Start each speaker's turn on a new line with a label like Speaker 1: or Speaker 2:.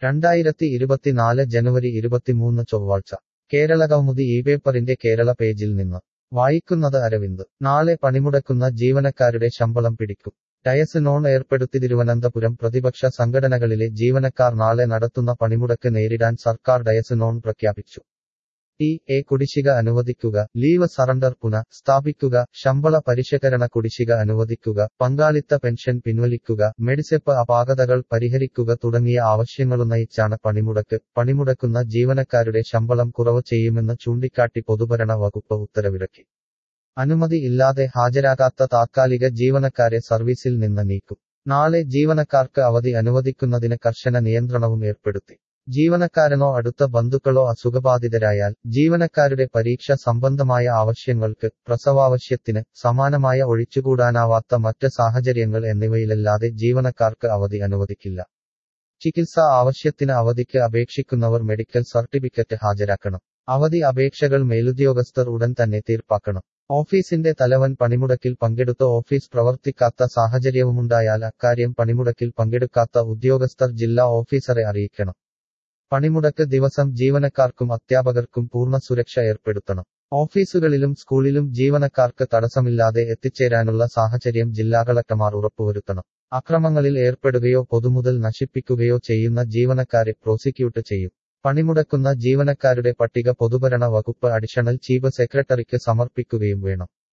Speaker 1: രണ്ടായിരത്തി ഇരുപത്തിനാല് ജനുവരി ഇരുപത്തിമൂന്ന് ചൊവ്വാഴ്ച കേരളകൗമുദി ഈ പേപ്പറിന്റെ കേരള പേജിൽ നിന്ന് വായിക്കുന്നത് അരവിന്ദ് നാളെ പണിമുടക്കുന്ന ജീവനക്കാരുടെ ശമ്പളം പിടിക്കും ഡയസ് നോൺ ഏർപ്പെടുത്തി തിരുവനന്തപുരം പ്രതിപക്ഷ സംഘടനകളിലെ ജീവനക്കാർ നാളെ നടത്തുന്ന പണിമുടക്ക് നേരിടാൻ സർക്കാർ ഡയസ് നോൺ പ്രഖ്യാപിച്ചു ടി എ കുടിശ്ശിക അനുവദിക്കുക ലീവ് സറണ്ടർ പുന സ്ഥാപിക്കുക ശമ്പള പരിഷ്കരണ കുടിശ്ശിക അനുവദിക്കുക പങ്കാളിത്ത പെൻഷൻ പിൻവലിക്കുക മെഡിസെപ്പ് അപാകതകൾ പരിഹരിക്കുക തുടങ്ങിയ ആവശ്യങ്ങളുന്നയിച്ചാണ് പണിമുടക്ക് പണിമുടക്കുന്ന ജീവനക്കാരുടെ ശമ്പളം കുറവ് ചെയ്യുമെന്ന് ചൂണ്ടിക്കാട്ടി പൊതുഭരണ വകുപ്പ് ഉത്തരവിറക്കി അനുമതി ഇല്ലാതെ ഹാജരാകാത്ത താത്കാലിക ജീവനക്കാരെ സർവീസിൽ നിന്ന് നീക്കും നാളെ ജീവനക്കാർക്ക് അവധി അനുവദിക്കുന്നതിന് കർശന നിയന്ത്രണവും ഏർപ്പെടുത്തി ജീവനക്കാരനോ അടുത്ത ബന്ധുക്കളോ അസുഖബാധിതരായാൽ ജീവനക്കാരുടെ പരീക്ഷ സംബന്ധമായ ആവശ്യങ്ങൾക്ക് പ്രസവാവശ്യത്തിന് സമാനമായ ഒഴിച്ചുകൂടാനാവാത്ത മറ്റ് സാഹചര്യങ്ങൾ എന്നിവയിലല്ലാതെ ജീവനക്കാർക്ക് അവധി അനുവദിക്കില്ല ചികിത്സാ ആവശ്യത്തിന് അവധിക്ക് അപേക്ഷിക്കുന്നവർ മെഡിക്കൽ സർട്ടിഫിക്കറ്റ് ഹാജരാക്കണം അവധി അപേക്ഷകൾ മേലുദ്യോഗസ്ഥർ ഉടൻ തന്നെ തീർപ്പാക്കണം ഓഫീസിന്റെ തലവൻ പണിമുടക്കിൽ പങ്കെടുത്ത ഓഫീസ് പ്രവർത്തിക്കാത്ത സാഹചര്യവുമുണ്ടായാൽ അക്കാര്യം പണിമുടക്കിൽ പങ്കെടുക്കാത്ത ഉദ്യോഗസ്ഥർ ജില്ലാ ഓഫീസറെ അറിയിക്കണം പണിമുടക്ക് ദിവസം ജീവനക്കാർക്കും അധ്യാപകർക്കും പൂർണ്ണ സുരക്ഷ ഏർപ്പെടുത്തണം ഓഫീസുകളിലും സ്കൂളിലും ജീവനക്കാർക്ക് തടസ്സമില്ലാതെ എത്തിച്ചേരാനുള്ള സാഹചര്യം ജില്ലാ കളക്ടർമാർ ഉറപ്പുവരുത്തണം അക്രമങ്ങളിൽ ഏർപ്പെടുകയോ പൊതുമുതൽ നശിപ്പിക്കുകയോ ചെയ്യുന്ന ജീവനക്കാരെ പ്രോസിക്യൂട്ട് ചെയ്യും പണിമുടക്കുന്ന ജീവനക്കാരുടെ പട്ടിക പൊതുഭരണ വകുപ്പ് അഡീഷണൽ ചീഫ് സെക്രട്ടറിക്ക് സമർപ്പിക്കുകയും വേണം